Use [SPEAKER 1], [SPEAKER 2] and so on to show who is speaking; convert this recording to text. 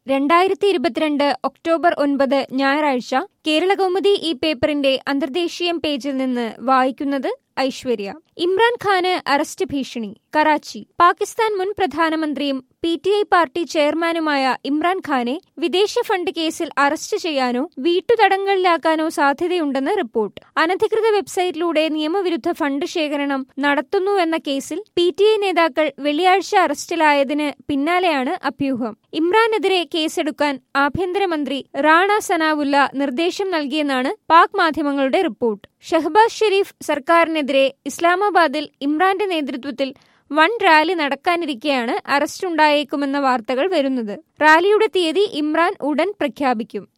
[SPEAKER 1] രണ്ടായിരത്തി ഇരുപത്തിരണ്ട് ഒക്ടോബർ ഒൻപത് ഞായറാഴ്ച കേരളകൗമുദി ഈ പേപ്പറിന്റെ അന്തർദേശീയം പേജിൽ നിന്ന് വായിക്കുന്നത് ഐശ്വര്യ ഇമ്രാൻഖാന് അറസ്റ്റ് ഭീഷണി കറാച്ചി പാകിസ്ഥാൻ മുൻ പ്രധാനമന്ത്രിയും പി ടി ഐ പാർട്ടി ചെയർമാനുമായ ഇമ്രാൻഖാനെ വിദേശ ഫണ്ട് കേസിൽ അറസ്റ്റ് ചെയ്യാനോ വീട്ടുതടങ്കലിലാക്കാനോ സാധ്യതയുണ്ടെന്ന് റിപ്പോർട്ട് അനധികൃത വെബ്സൈറ്റിലൂടെ നിയമവിരുദ്ധ ഫണ്ട് ശേഖരണം നടത്തുന്നുവെന്ന കേസിൽ പി ടി ഐ നേതാക്കൾ വെള്ളിയാഴ്ച അറസ്റ്റിലായതിന് പിന്നാലെയാണ് അഭ്യൂഹം ഇമ്രാനെതിരെ കേസെടുക്കാൻ ആഭ്യന്തരമന്ത്രി റാണ സനാവുല്ല നിർദ്ദേശം നൽകിയെന്നാണ് പാക് മാധ്യമങ്ങളുടെ റിപ്പോർട്ട് ഷഹബാസ് ഷെരീഫ് സർക്കാരിനെതിരെ ഇസ്ലാമാബാദിൽ ഇമ്രാന്റെ നേതൃത്വത്തിൽ വൻ റാലി നടക്കാനിരിക്കെയാണ് അറസ്റ്റുണ്ടായേക്കുമെന്ന വാർത്തകൾ വരുന്നത് റാലിയുടെ തീയതി ഇമ്രാൻ ഉടൻ പ്രഖ്യാപിക്കും